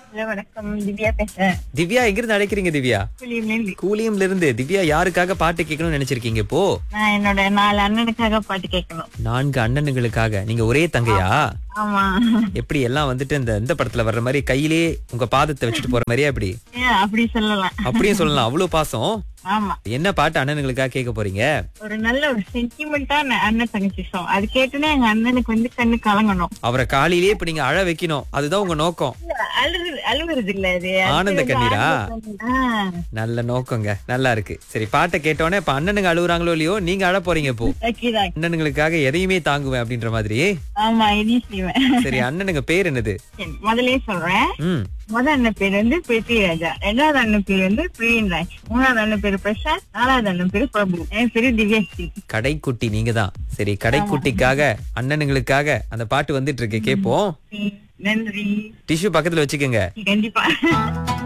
Hello வணக்கம் திவ்யா பேசுறேன் திவ்யா எங்கிருந்து அழைக்கிறீங்க திவ்யா புலியிலேருந்து. கூலியம்ல இருந்து திவ்யா யாருக்காக பாட்டு கேட்கணும்னு நினைச்சிருக்கீங்க இப்போ நான் என்னோட நாலு அண்ணனுக்காக பாட்டு கேட்கணும் நான்கு அண்ணனுங்களுக்காக நீங்க ஒரே தங்கையா ஆமா எப்படி எல்லாம் வந்துட்டு இந்த இந்த படத்துல வர்ற மாதிரி கையிலே உங்க பாதத்தை வச்சுட்டு போற மாதிரியா எப்படி ஏன் அப்படி சொல்லலாம் அப்படியும் சொல்லலாம் அவ்வளவு பாசம் ஆமா என்ன பாட்டு அண்ணனுங்களுக்காக கேட்க போறீங்க ஒரு நல்ல ஒரு சென்டிமெண்டான அண்ணன் தங்கச்சி சாங் அது கேட்டுனே எங்க அண்ணனுக்கு வந்து கண்ணு கலங்கணும் அவரை காலையிலேயே இப்ப நீங்க அழ வைக்கணும் அதுதான் உங்க நோக்கம் அழுது அழுகுறது இல்ல அது ஆனந்த கண்ணீரா? ஆ, நல்ல நோக்கங்க நல்லா இருக்கு சரி பாட்டை கேட்டோன்னே இப்ப அண்ணனுங்க அழுகுறாங்களோ இல்லையோ நீங்க அழ போறீங்க இப்போ okay தான். அண்ணனுங்களுக்காக எதையுமே தாங்குவேன் அப்படின்ற மாதிரி ஆமா இதையும் செய்வேன் சரி அண்ணனுங்க பேர் என்னது சரி, முதல்லயே சொல்றேன் ம் முதல் அண்ணன் பேர் வந்து பிருத்திவிராஜா ரெண்டாவது அண்ணன் பேர் வந்து பிரியன் ராஜ் மூணாவது அண்ணன் பேரு பிரசாத் நாலாவது அண்ணன் பேரு பிரபு என் பேரு திவ்யாஸ்ரீ கடைக்குட்டி நீங்க தான் சரி கடைக்குட்டிக்காக அண்ணனுங்களுக்காக அந்த பாட்டு வந்துட்டு இருக்கு கேப்போம் நன்றி டிஷ்யூ பக்கத்துல வச்சுக்கோங்க கண்டிப்பா